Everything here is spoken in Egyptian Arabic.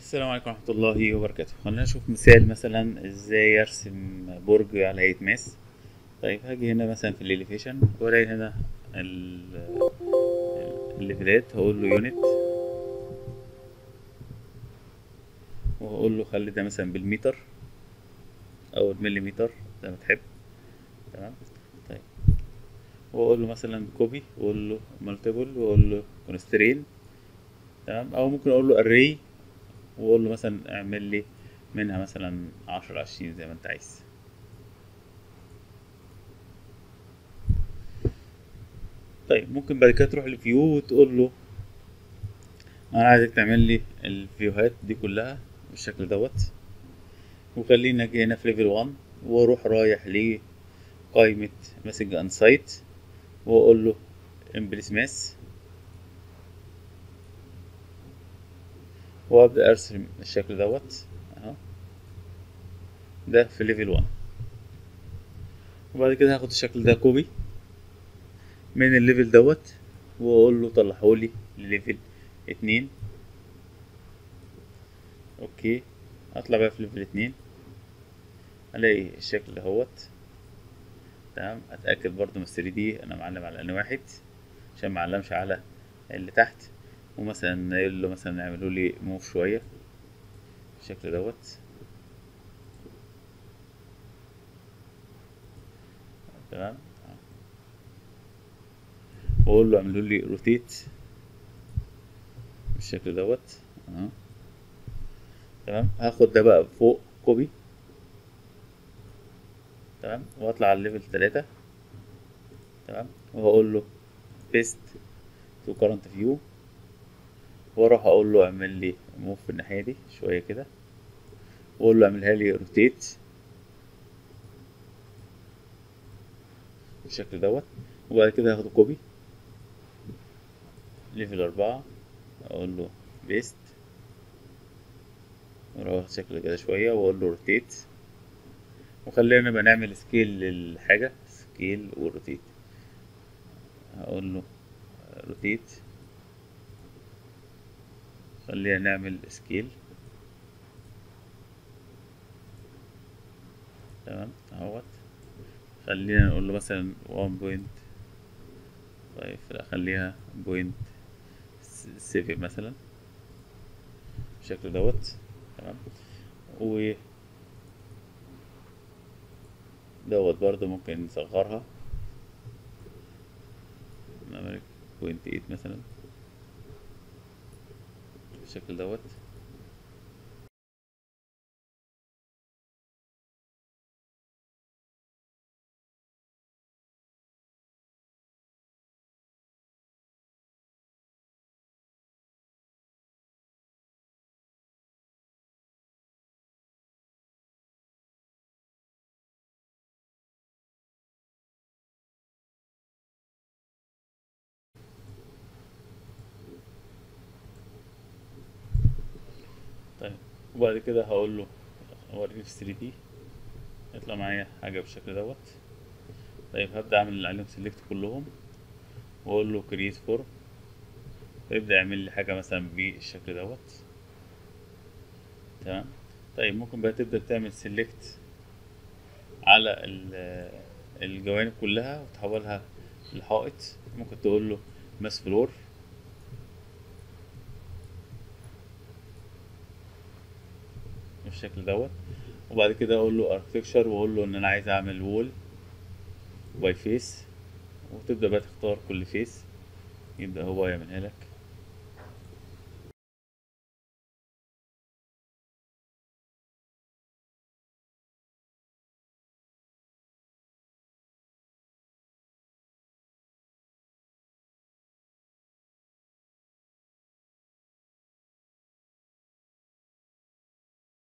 السلام عليكم ورحمة الله وبركاته خلينا نشوف مثال مثلا ازاي ارسم برج على هيئة ماس طيب هاجي هنا مثلا في الاليفيشن والاقي هنا ال- الليفلات هقول له يونت وهقول له خلي ده مثلا بالمتر او المليمتر زي ما تحب تمام طيب واقول له مثلا كوبي واقول له مالتيبل واقول له كونسترين تمام او ممكن اقول له array واقول له مثلا اعمل لي منها مثلا عشرة عشرين زي ما انت عايز طيب ممكن بعد كده تروح لفيو وتقول له انا عايزك تعمل لي الفيوهات دي كلها بالشكل دوت وخلينا اجي هنا في ليفل 1 واروح رايح لقائمة مسج انسايت واقول له امبليس ماس وابدا ارسم الشكل دوت اهو ده في ليفل 1 وبعد كده هاخد الشكل ده كوبي من الليفل دوت واقول له طلعهولي لليفل اتنين اوكي اطلع بقى في ليفل اتنين الاقي الشكل دهوت تمام اتاكد برضو من 3 دي انا معلم على ان واحد عشان معلمش على اللي تحت ومثلا يقول له مثلا اعملوا لي موف شويه بالشكل دوت تمام واقول له اعملوا لي روتيت بالشكل دوت اهو تمام هاخد ده بقى فوق كوبي تمام واطلع على الليفل تلاتة تمام وهقول له بيست تو كارنت فيو واروح اقول له اعمل لي موف في الناحيه دي شويه كده واقول له اعملها لي روتيت بالشكل دوت وبعد كده هاخده كوبي ليفل أربعة أقول له بيست واروح شكل كده شوية وأقول له روتيت وخلينا نبقى نعمل سكيل للحاجة سكيل وروتيت هقول له روتيت خلينا نعمل سكيل تمام اهوت خلينا نقول له مثلا 1 بوينت طيب لا خليها بوينت سيفن مثلا بالشكل دوت تمام و دوت برضه ممكن نصغرها نعمل بوينت ايت مثلا بالشكل دوت طيب وبعد كده هقول له اوريني في 3 دي يطلع معايا حاجه بالشكل دوت طيب هبدا اعمل عليهم سيلكت كلهم واقول له كرييت فورم ويبدا يعمل لي حاجه مثلا بالشكل دوت تمام طيب ممكن بقى تبدا تعمل سيلكت على ال- الجوانب كلها وتحولها لحائط ممكن تقول له ماس فلور بالشكل دوت وبعد كده اقول له اركتكشر واقول له ان انا عايز اعمل وول باي فيس وتبدا بقى تختار كل فيس يبدا هو يعملها لك